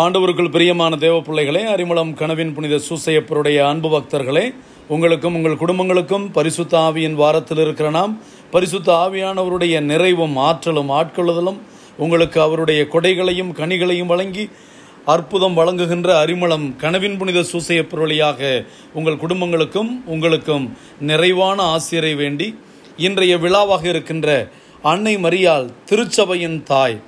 ஆண்டவருக்குள் பிரியமான தேவ பிள்ளைகளே அரிமளம் கனவின் புனித சூசையப்பருடைய அன்பு பக்தர்களே உங்களுக்கும் உங்கள் குடும்பங்களுக்கும் பரிசுத்த ஆவியின் வாரத்தில் இருக்கிற நாம் பரிசுத்த ஆவியானவருடைய நிறைவும் ஆற்றலும் ஆட்கொள்ளுதலும் உங்களுக்கு அவருடைய கொடைகளையும் கனிகளையும் வழங்கி அற்புதம் வழங்குகின்ற அரிமளம் கனவின் புனித சூசையப்பர் வழியாக உங்கள் குடும்பங்களுக்கும் உங்களுக்கும் நிறைவான ஆசிரியரை வேண்டி இன்றைய விழாவாக இருக்கின்ற அன்னை மரியாள் திருச்சபையின் தாய்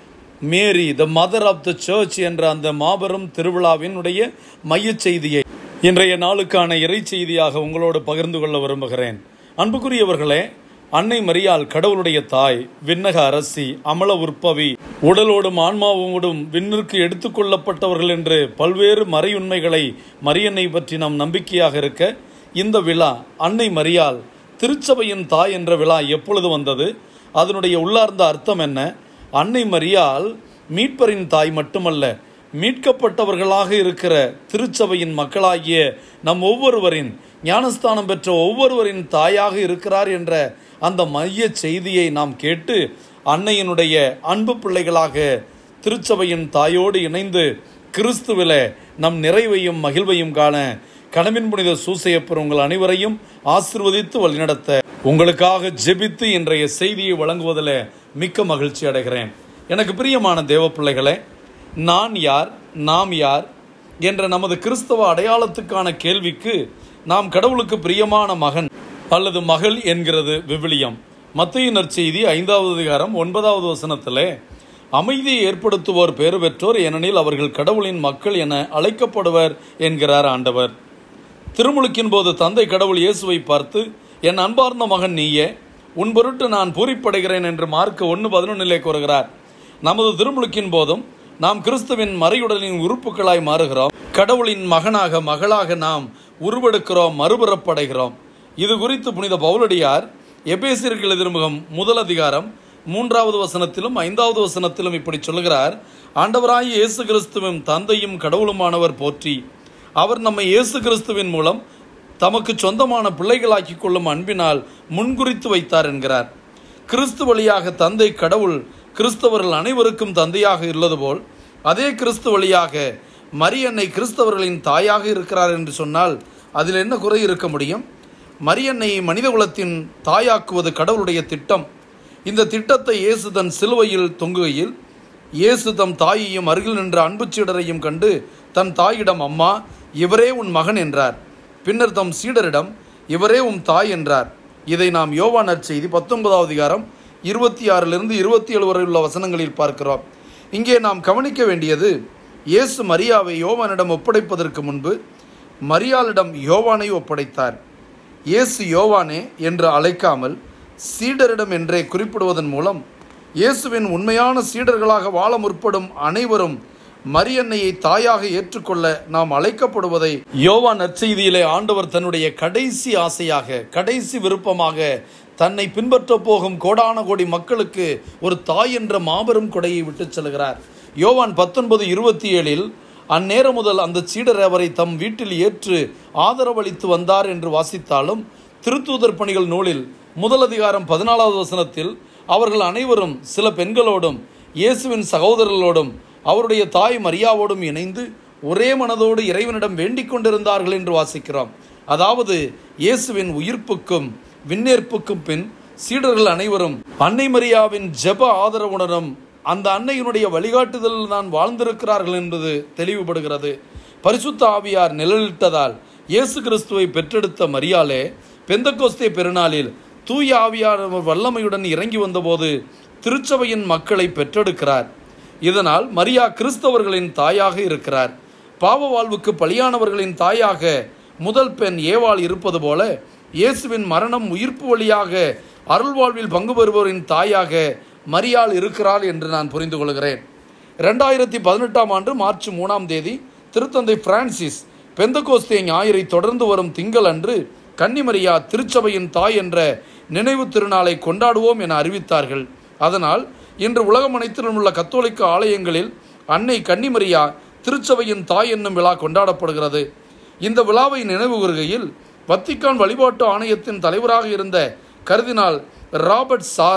Mary the mother of the church என்ற அந்த மாபெரும் திருவிழாவினுடைய மையச் செய்தியை இன்றைய நாளுக்கான இறை செய்தியாக உங்களோடு பகிர்ந்து கொள்ள விரும்புகிறேன் அன்புக்குரியவர்களே அன்னை மரியாள் கடவுளுடைய தாய் விண்ணக அரசி அமல உற்பவி உடலோடும் ஆன்மாவோடும் விண்ணிற்கு எடுத்துக்கொள்ளப்பட்டவர்கள் என்று பல்வேறு மறையுண்மைகளை மரியன்னை பற்றி நாம் நம்பிக்கையாக இருக்க இந்த விழா அன்னை மரியாள் திருச்சபையின் தாய் என்ற விழா எப்பொழுது வந்தது அதனுடைய உள்ளார்ந்த அர்த்தம் என்ன அன்னை மரியாள் மீட்பரின் தாய் மட்டுமல்ல மீட்கப்பட்டவர்களாக இருக்கிற திருச்சபையின் மக்களாகிய நம் ஒவ்வொருவரின் ஞானஸ்தானம் பெற்ற ஒவ்வொருவரின் தாயாக இருக்கிறார் என்ற அந்த மைய செய்தியை நாம் கேட்டு அன்னையினுடைய அன்பு பிள்ளைகளாக திருச்சபையின் தாயோடு இணைந்து கிறிஸ்துவில நம் நிறைவையும் மகிழ்வையும் காண கனவின் புனித சூசையப்பர் உங்கள் அனைவரையும் ஆசிர்வதித்து வழிநடத்த உங்களுக்காக ஜெபித்து இன்றைய செய்தியை வழங்குவதில் மிக்க மகிழ்ச்சி அடைகிறேன் எனக்கு பிரியமான தேவ பிள்ளைகளே நான் யார் நாம் யார் என்ற நமது கிறிஸ்தவ அடையாளத்துக்கான கேள்விக்கு நாம் கடவுளுக்கு பிரியமான மகன் அல்லது மகள் என்கிறது விவிலியம் மத்திய நற்செய்தி ஐந்தாவது அதிகாரம் ஒன்பதாவது வசனத்திலே அமைதியை ஏற்படுத்துவோர் பேறு பெற்றோர் ஏனெனில் அவர்கள் கடவுளின் மக்கள் என அழைக்கப்படுவர் என்கிறார் ஆண்டவர் திருமுழுக்கின் போது தந்தை கடவுள் இயேசுவை பார்த்து என் அன்பார்ந்த மகன் நீயே உன் பொருட்டு நான் பூரிப்படைகிறேன் என்று மார்க்க ஒன்று பதினொன்னிலே கூறுகிறார் நமது திருமுழுக்கின் போதும் நாம் கிறிஸ்துவின் மறையுடலின் உறுப்புகளாய் மாறுகிறோம் கடவுளின் மகனாக மகளாக நாம் உருவெடுக்கிறோம் மறுபுறப்படைகிறோம் இது குறித்து புனித பவுலடியார் எபேசியர்கள் எதிர்முகம் முதல் அதிகாரம் மூன்றாவது வசனத்திலும் ஐந்தாவது வசனத்திலும் இப்படி சொல்லுகிறார் ஆண்டவராய் இயேசு கிறிஸ்துவின் தந்தையும் கடவுளுமானவர் போற்றி அவர் நம்மை இயேசு கிறிஸ்துவின் மூலம் தமக்கு சொந்தமான பிள்ளைகளாக்கி கொள்ளும் அன்பினால் முன்குறித்து வைத்தார் என்கிறார் கிறிஸ்து வழியாக தந்தை கடவுள் கிறிஸ்தவர்கள் அனைவருக்கும் தந்தையாக உள்ளது போல் அதே கிறிஸ்து வழியாக மரியன்னை கிறிஸ்தவர்களின் தாயாக இருக்கிறார் என்று சொன்னால் அதில் என்ன குறை இருக்க முடியும் மரியன்னையை மனிதகுலத்தின் தாயாக்குவது கடவுளுடைய திட்டம் இந்த திட்டத்தை இயேசு தன் சிலுவையில் தொங்குகையில் இயேசு தம் தாயையும் அருகில் நின்ற அன்பு சீடரையும் கண்டு தன் தாயிடம் அம்மா இவரே உன் மகன் என்றார் பின்னர் தம் சீடரிடம் இவரே உம் தாய் என்றார் இதை நாம் யோவா நற்செய்தி பத்தொன்பதாவது அதிகாரம் இருபத்தி ஆறிலிருந்து இருபத்தி ஏழு வரை உள்ள வசனங்களில் பார்க்கிறோம் இங்கே நாம் கவனிக்க வேண்டியது இயேசு மரியாவை யோவானிடம் ஒப்படைப்பதற்கு முன்பு மரியாளிடம் யோவானை ஒப்படைத்தார் இயேசு யோவானே என்று அழைக்காமல் சீடரிடம் என்றே குறிப்பிடுவதன் மூலம் இயேசுவின் உண்மையான சீடர்களாக வாழ முற்படும் அனைவரும் மரியன்னையை தாயாக ஏற்றுக்கொள்ள நாம் அழைக்கப்படுவதை யோவா நற்செய்தியிலே ஆண்டவர் தன்னுடைய கடைசி ஆசையாக கடைசி விருப்பமாக தன்னை பின்பற்ற போகும் கோடான கோடி மக்களுக்கு ஒரு தாய் என்ற மாபெரும் கொடையை விட்டுச் செல்கிறார் யோவான் பத்தொன்பது இருபத்தி ஏழில் அந்நேரம் முதல் அந்த சீடர் அவரை தம் வீட்டில் ஏற்று ஆதரவளித்து வந்தார் என்று வாசித்தாலும் திருத்தூதர் பணிகள் நூலில் முதல் அதிகாரம் பதினாலாவது வசனத்தில் அவர்கள் அனைவரும் சில பெண்களோடும் இயேசுவின் சகோதரர்களோடும் அவருடைய தாய் மரியாவோடும் இணைந்து ஒரே மனதோடு இறைவனிடம் வேண்டிக் கொண்டிருந்தார்கள் என்று வாசிக்கிறோம் அதாவது இயேசுவின் உயிர்ப்புக்கும் விண்ணேற்புக்கும் பின் சீடர்கள் அனைவரும் அன்னை மரியாவின் ஜெப ஆதரவுடனும் அந்த அன்னையினுடைய வழிகாட்டுதலில் தான் வாழ்ந்திருக்கிறார்கள் என்பது தெளிவுபடுகிறது பரிசுத்த ஆவியார் நிழலிட்டதால் இயேசு கிறிஸ்துவை பெற்றெடுத்த மரியாலே பெந்தகோஸ்தே பெருநாளில் தூய ஆவியார் வல்லமையுடன் இறங்கி வந்தபோது திருச்சபையின் மக்களை பெற்றெடுக்கிறார் இதனால் மரியா கிறிஸ்தவர்களின் தாயாக இருக்கிறார் பாவ வாழ்வுக்கு பலியானவர்களின் தாயாக முதல் பெண் ஏவாள் இருப்பது போல இயேசுவின் மரணம் உயிர்ப்பு வழியாக அருள்வாழ்வில் பங்கு பெறுவோரின் தாயாக மரியாள் இருக்கிறாள் என்று நான் புரிந்து கொள்கிறேன் ரெண்டாயிரத்தி பதினெட்டாம் ஆண்டு மார்ச் மூணாம் தேதி திருத்தந்தை பிரான்சிஸ் பெந்தகோஸ்தே ஞாயிறை தொடர்ந்து வரும் திங்கள் அன்று கன்னிமரியா திருச்சபையின் தாய் என்ற நினைவு திருநாளை கொண்டாடுவோம் என அறிவித்தார்கள் அதனால் இன்று உலகம் அனைத்திலும் உள்ள கத்தோலிக்க ஆலயங்களில் அன்னை கன்னிமரியா திருச்சபையின் தாய் என்னும் விழா கொண்டாடப்படுகிறது இந்த விழாவை நினைவு கூறுகையில் வத்திக்கான் வழிபாட்டு ஆணையத்தின் தலைவராக இருந்த கருதினால் ராபர்ட் சாரா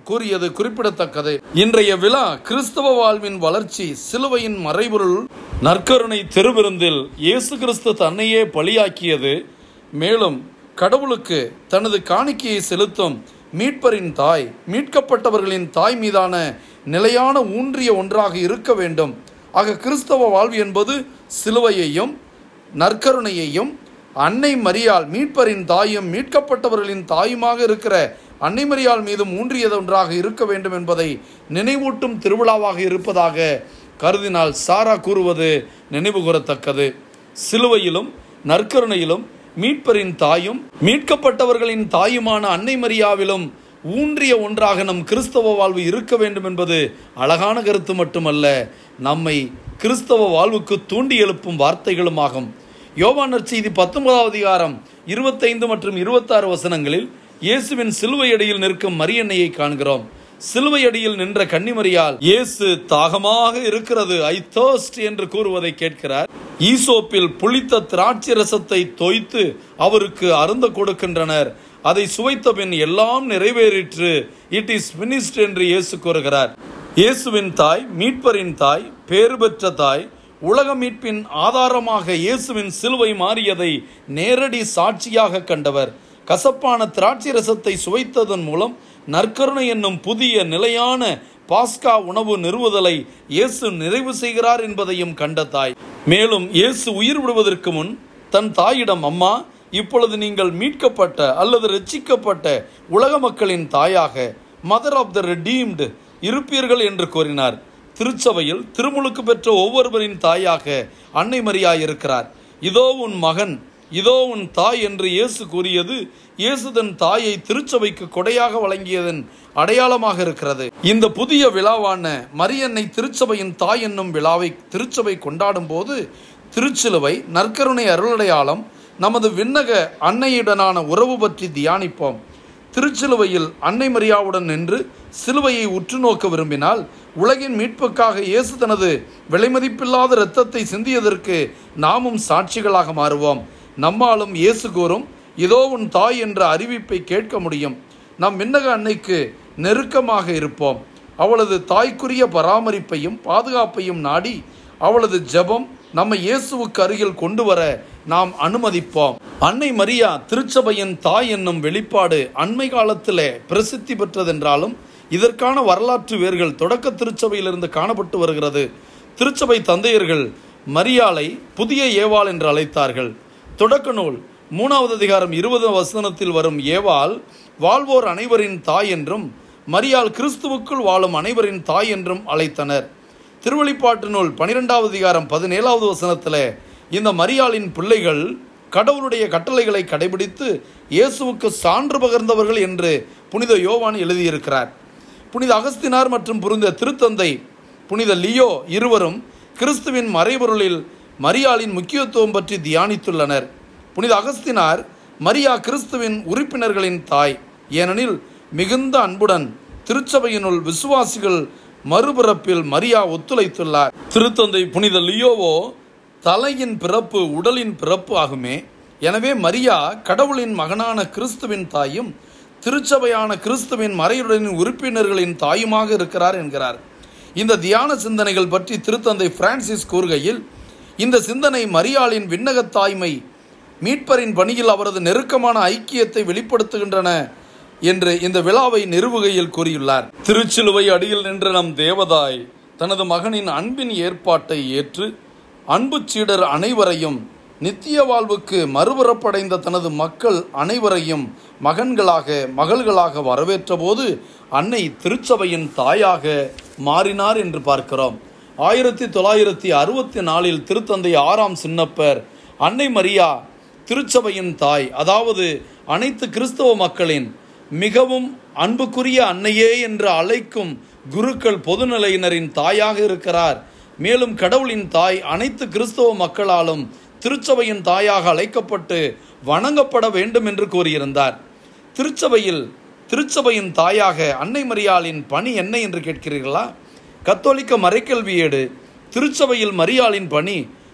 கூறியது குறிப்பிடத்தக்கது இன்றைய விழா கிறிஸ்தவ வாழ்வின் வளர்ச்சி சிலுவையின் மறைபொருள் நற்கருணை திருவிருந்தில் இயேசு கிறிஸ்து தன்னையே பலியாக்கியது மேலும் கடவுளுக்கு தனது காணிக்கையை செலுத்தும் மீட்பரின் தாய் மீட்கப்பட்டவர்களின் தாய் மீதான நிலையான ஊன்றிய ஒன்றாக இருக்க வேண்டும் ஆக கிறிஸ்தவ வாழ்வு என்பது சிலுவையையும் நற்கருணையையும் அன்னை மரியாள் மீட்பரின் தாயும் மீட்கப்பட்டவர்களின் தாயுமாக இருக்கிற அன்னை மரியாள் மீதும் ஊன்றியது ஒன்றாக இருக்க வேண்டும் என்பதை நினைவூட்டும் திருவிழாவாக இருப்பதாக கருதினால் சாரா கூறுவது நினைவு கூறத்தக்கது சிலுவையிலும் நற்கருணையிலும் மீட்பரின் தாயும் மீட்கப்பட்டவர்களின் தாயுமான அன்னை மரியாவிலும் ஊன்றிய ஒன்றாக நம் கிறிஸ்தவ வாழ்வு இருக்க வேண்டும் என்பது அழகான கருத்து மட்டுமல்ல நம்மை கிறிஸ்தவ வாழ்வுக்கு தூண்டி எழுப்பும் வார்த்தைகளுமாகும் யோவான் நற்செய்தி பத்தொன்பதாவது அதிகாரம் இருபத்தைந்து மற்றும் இருபத்தாறு வசனங்களில் இயேசுவின் சிலுவை அடியில் நிற்கும் மரியன்னையை காண்கிறோம் சிலுவை அடியில் நின்ற கன்னிமரியால் இயேசு தாகமாக இருக்கிறது ஐ தோஸ்ட் என்று கூறுவதை கேட்கிறார் ஈசோப்பில் புளித்த திராட்சை ரசத்தை தோய்த்து அவருக்கு அருந்த கொடுக்கின்றனர் அதை சுவைத்த பின் எல்லாம் நிறைவேறிற்று இட் இஸ் finished என்று இயேசு கூறுகிறார் இயேசுவின் தாய் மீட்பரின் தாய் பேறு பெற்ற தாய் உலக மீட்பின் ஆதாரமாக இயேசுவின் சிலுவை மாறியதை நேரடி சாட்சியாக கண்டவர் கசப்பான திராட்சை ரசத்தை சுவைத்ததன் மூலம் நற்கருணை என்னும் புதிய நிலையான பாஸ்கா உணவு நிறுவுதலை இயேசு நிறைவு செய்கிறார் என்பதையும் கண்ட தாய் மேலும் இயேசு உயிர் விடுவதற்கு முன் தன் தாயிடம் அம்மா இப்பொழுது நீங்கள் மீட்கப்பட்ட அல்லது ரட்சிக்கப்பட்ட உலக மக்களின் தாயாக மதர் ஆஃப் த redeemed இருப்பீர்கள் என்று கூறினார் திருச்சபையில் திருமுழுக்கு பெற்ற ஒவ்வொருவரின் தாயாக அன்னை மரியா இருக்கிறார் இதோ உன் மகன் இதோ உன் தாய் என்று இயேசு கூறியது இயேசு தன் தாயை திருச்சபைக்கு கொடையாக வழங்கியதன் அடையாளமாக இருக்கிறது இந்த புதிய விழாவான மரியன்னை திருச்சபையின் தாய் என்னும் விழாவை திருச்சபை கொண்டாடும் போது திருச்சிலுவை நற்கருணை அருளடையாளம் நமது விண்ணக அன்னையுடனான உறவு பற்றி தியானிப்போம் திருச்சிலுவையில் அன்னை மரியாவுடன் நின்று சிலுவையை உற்று நோக்க விரும்பினால் உலகின் மீட்புக்காக இயேசு தனது விலைமதிப்பில்லாத இரத்தத்தை சிந்தியதற்கு நாமும் சாட்சிகளாக மாறுவோம் நம்மாலும் இயேசு கூறும் இதோ உன் தாய் என்ற அறிவிப்பை கேட்க முடியும் நம் விண்ணக அன்னைக்கு நெருக்கமாக இருப்போம் அவளது தாய்க்குரிய பராமரிப்பையும் பாதுகாப்பையும் நாடி அவளது ஜெபம் நம்மை இயேசுவுக்கு அருகில் கொண்டு வர நாம் அனுமதிப்போம் அன்னை மரியா திருச்சபையின் தாய் என்னும் வெளிப்பாடு அண்மை காலத்திலே பிரசித்தி பெற்றதென்றாலும் இதற்கான வரலாற்று வேர்கள் தொடக்க திருச்சபையிலிருந்து காணப்பட்டு வருகிறது திருச்சபை தந்தையர்கள் மரியாளை புதிய ஏவாள் என்று அழைத்தார்கள் தொடக்க நூல் மூணாவது அதிகாரம் இருபது வசனத்தில் வரும் ஏவாள் வாழ்வோர் அனைவரின் தாய் என்றும் மரியாள் கிறிஸ்துவுக்குள் வாழும் அனைவரின் தாய் என்றும் அழைத்தனர் திருவெளிப்பாட்டு நூல் பனிரெண்டாவது அதிகாரம் பதினேழாவது வசனத்தில் இந்த மரியாளின் பிள்ளைகள் கடவுளுடைய கட்டளைகளை கடைபிடித்து இயேசுவுக்கு சான்று பகர்ந்தவர்கள் என்று புனித யோவான் எழுதியிருக்கிறார் புனித அகஸ்தினார் மற்றும் புரிந்த திருத்தந்தை புனித லியோ இருவரும் கிறிஸ்துவின் மறைபொருளில் மரியாளின் முக்கியத்துவம் பற்றி தியானித்துள்ளனர் புனித அகஸ்தினார் மரியா கிறிஸ்துவின் உறுப்பினர்களின் தாய் ஏனெனில் மிகுந்த அன்புடன் திருச்சபையினுள் விசுவாசிகள் மறுபிறப்பில் மரியா ஒத்துழைத்துள்ளார் திருத்தந்தை புனித லியோவோ தலையின் பிறப்பு உடலின் பிறப்பு ஆகுமே எனவே மரியா கடவுளின் மகனான கிறிஸ்துவின் தாயும் திருச்சபையான கிறிஸ்துவின் மறையுடனின் உறுப்பினர்களின் தாயுமாக இருக்கிறார் என்கிறார் இந்த தியான சிந்தனைகள் பற்றி திருத்தந்தை பிரான்சிஸ் கூறுகையில் இந்த சிந்தனை மரியாளின் விண்ணகத் தாய்மை மீட்பரின் பணியில் அவரது நெருக்கமான ஐக்கியத்தை வெளிப்படுத்துகின்றன என்று இந்த விழாவை நிறுவுகையில் கூறியுள்ளார் திருச்சிலுவை அடியில் நின்ற நம் தேவதாய் தனது மகனின் அன்பின் ஏற்பாட்டை ஏற்று அன்பு சீடர் அனைவரையும் நித்திய வாழ்வுக்கு மறுபுறப்படைந்த தனது மக்கள் அனைவரையும் மகன்களாக மகள்களாக வரவேற்ற போது அன்னை திருச்சபையின் தாயாக மாறினார் என்று பார்க்கிறோம் ஆயிரத்தி தொள்ளாயிரத்தி அறுபத்தி நாலில் திருத்தந்தை ஆறாம் சின்னப்பர் அன்னை மரியா திருச்சபையின் தாய் அதாவது அனைத்து கிறிஸ்தவ மக்களின் மிகவும் அன்புக்குரிய அன்னையே என்று அழைக்கும் குருக்கள் பொதுநிலையினரின் தாயாக இருக்கிறார் மேலும் கடவுளின் தாய் அனைத்து கிறிஸ்தவ மக்களாலும் திருச்சபையின் தாயாக அழைக்கப்பட்டு வணங்கப்பட வேண்டும் என்று கூறியிருந்தார் திருச்சபையில் திருச்சபையின் தாயாக அன்னை மரியாளின் பணி என்ன என்று கேட்கிறீர்களா கத்தோலிக்க மறைக்கல்வியேடு திருச்சபையில் மரியாளின் பணி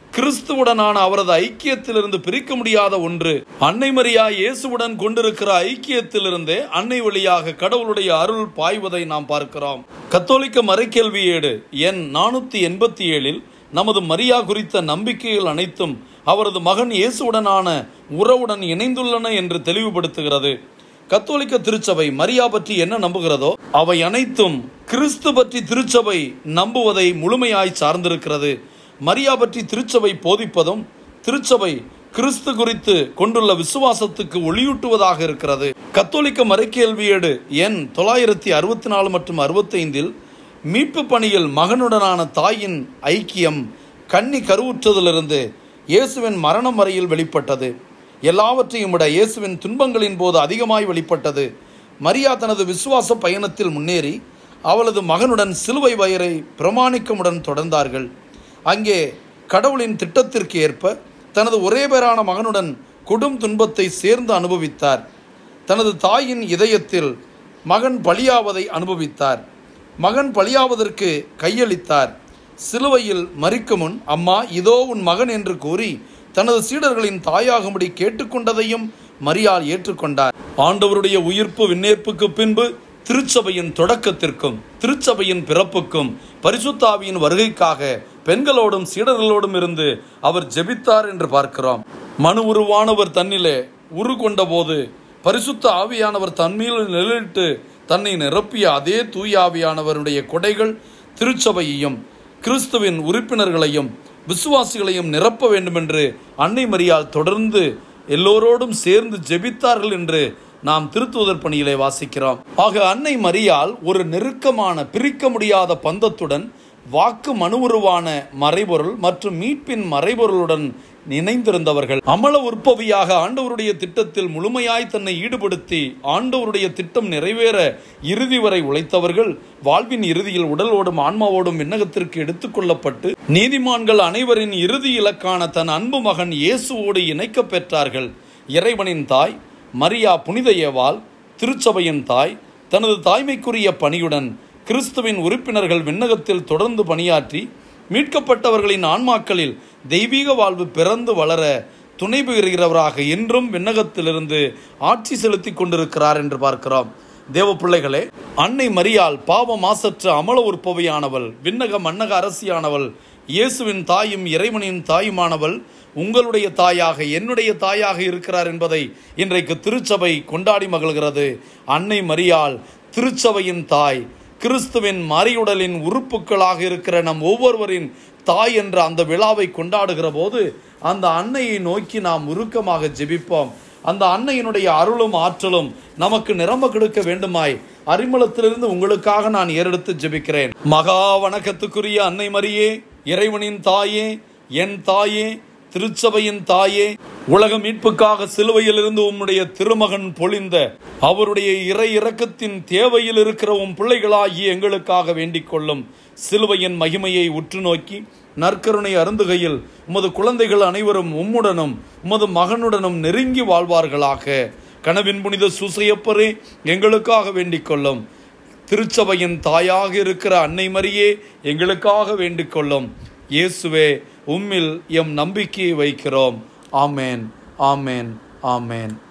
கிறிஸ்துவுடனான அவரது ஐக்கியத்திலிருந்து பிரிக்க முடியாத ஒன்று அன்னை மரியா இயேசுவுடன் கொண்டிருக்கிற ஐக்கியத்திலிருந்தே அன்னை வழியாக கடவுளுடைய அருள் பாய்வதை நாம் பார்க்கிறோம் கத்தோலிக்க மறைக்கேள்வி ஏடு எண் நானூத்தி எண்பத்தி ஏழில் நமது மரியா குறித்த நம்பிக்கைகள் அனைத்தும் அவரது மகன் இயேசுவுடனான உறவுடன் இணைந்துள்ளன என்று தெளிவுபடுத்துகிறது கத்தோலிக்க திருச்சபை மரியா பற்றி என்ன நம்புகிறதோ அவை அனைத்தும் கிறிஸ்து பற்றி திருச்சபை நம்புவதை முழுமையாய் சார்ந்திருக்கிறது மரியா பற்றி திருச்சபை போதிப்பதும் திருச்சபை கிறிஸ்து குறித்து கொண்டுள்ள விசுவாசத்துக்கு ஒளியூட்டுவதாக இருக்கிறது கத்தோலிக்க மறைக்கேள்வியேடு எண் தொள்ளாயிரத்தி அறுபத்தி நாலு மற்றும் அறுபத்தைந்தில் மீட்பு பணியில் மகனுடனான தாயின் ஐக்கியம் கன்னி கருவுற்றதிலிருந்து இயேசுவின் மரணம் வரையில் வெளிப்பட்டது எல்லாவற்றையும் விட இயேசுவின் துன்பங்களின் போது அதிகமாய் வெளிப்பட்டது மரியா தனது விசுவாச பயணத்தில் முன்னேறி அவளது மகனுடன் சிலுவை வயரை பிரமாணிக்கமுடன் தொடர்ந்தார்கள் அங்கே கடவுளின் திட்டத்திற்கு ஏற்ப தனது ஒரே பேரான மகனுடன் கொடும் துன்பத்தை சேர்ந்து அனுபவித்தார் தனது தாயின் இதயத்தில் மகன் பலியாவதை அனுபவித்தார் மகன் பலியாவதற்கு கையளித்தார் சிலுவையில் மறிக்கும் முன் அம்மா இதோ உன் மகன் என்று கூறி தனது சீடர்களின் தாயாகும்படி கேட்டுக்கொண்டதையும் மரியாள் ஏற்றுக்கொண்டார் ஆண்டவருடைய உயிர்ப்பு விண்ணேற்புக்கு பின்பு திருச்சபையின் தொடக்கத்திற்கும் திருச்சபையின் பிறப்புக்கும் பரிசுத்தாவியின் வருகைக்காக பெண்களோடும் சீடர்களோடும் இருந்து அவர் ஜெபித்தார் என்று பார்க்கிறோம் மனு உருவானவர் தன்னிலே உரு கொண்டபோது பரிசுத்த ஆவியானவர் தன்மீது நிழலிட்டு தன்னை நிரப்பிய அதே தூய ஆவியானவருடைய கொடைகள் திருச்சபையையும் கிறிஸ்துவின் உறுப்பினர்களையும் விசுவாசிகளையும் நிரப்ப வேண்டும் என்று அன்னை மரியால் தொடர்ந்து எல்லோரோடும் சேர்ந்து ஜெபித்தார்கள் என்று நாம் திருத்துவதர் பணியிலே வாசிக்கிறோம் ஆக அன்னை மரியால் ஒரு நெருக்கமான பிரிக்க முடியாத பந்தத்துடன் வாக்கு மனுவுருவான மறைபொருள் மற்றும் மீட்பின் மறைபொருளுடன் இணைந்திருந்தவர்கள் அமல உற்பவியாக ஆண்டவருடைய திட்டத்தில் முழுமையாய் தன்னை ஈடுபடுத்தி ஆண்டவருடைய திட்டம் நிறைவேற இறுதி வரை உழைத்தவர்கள் வாழ்வின் இறுதியில் உடலோடும் ஆன்மாவோடும் விண்ணகத்திற்கு எடுத்துக்கொள்ளப்பட்டு நீதிமான்கள் அனைவரின் இறுதி இலக்கான தன் அன்பு மகன் இயேசுவோடு இணைக்கப் பெற்றார்கள் இறைவனின் தாய் மரியா புனித ஏவாள் திருச்சபையின் தாய் தனது தாய்மைக்குரிய பணியுடன் கிறிஸ்துவின் உறுப்பினர்கள் விண்ணகத்தில் தொடர்ந்து பணியாற்றி மீட்கப்பட்டவர்களின் ஆன்மாக்களில் தெய்வீக வாழ்வு பிறந்து வளர துணை புரிகிறவராக இன்றும் விண்ணகத்திலிருந்து ஆட்சி செலுத்தி கொண்டிருக்கிறார் என்று பார்க்கிறோம் தேவ பிள்ளைகளே அன்னை மரியாள் பாவ மாசற்ற அமல உற்பவியானவள் விண்ணக மன்னக அரசியானவள் இயேசுவின் தாயும் இறைவனின் தாயுமானவள் உங்களுடைய தாயாக என்னுடைய தாயாக இருக்கிறார் என்பதை இன்றைக்கு திருச்சபை கொண்டாடி மகிழ்கிறது அன்னை மரியாள் திருச்சபையின் தாய் கிறிஸ்துவின் மறியுடலின் உறுப்புகளாக இருக்கிற நம் ஒவ்வொருவரின் தாய் என்ற அந்த விழாவை கொண்டாடுகிற போது அந்த அன்னையை நோக்கி நாம் உருக்கமாக ஜெபிப்போம் அந்த அன்னையினுடைய அருளும் ஆற்றலும் நமக்கு நிரம்ப கெடுக்க வேண்டுமாய் அரிமளத்திலிருந்து உங்களுக்காக நான் ஏறெடுத்து ஜெபிக்கிறேன் மகா வணக்கத்துக்குரிய அன்னை மரியே இறைவனின் தாயே என் தாயே திருச்சபையின் தாயே உலக மீட்புக்காக சிலுவையிலிருந்து உம்முடைய திருமகன் பொழிந்த அவருடைய இறை இரக்கத்தின் தேவையில் இருக்கிற உம் பிள்ளைகளாகி எங்களுக்காக வேண்டிக் கொள்ளும் சிலுவையின் மகிமையை உற்று நோக்கி நற்கருணை அருந்துகையில் உமது குழந்தைகள் அனைவரும் உம்முடனும் உமது மகனுடனும் நெருங்கி வாழ்வார்களாக கனவின் புனித சுசையப்பரே எங்களுக்காக வேண்டிக் கொள்ளும் திருச்சபையின் தாயாக இருக்கிற அன்னை மரியே எங்களுக்காக வேண்டிக் கொள்ளும் இயேசுவே உம்மில் எம் நம்பிக்கையை வைக்கிறோம் ஆமேன் ஆமேன் ஆமேன்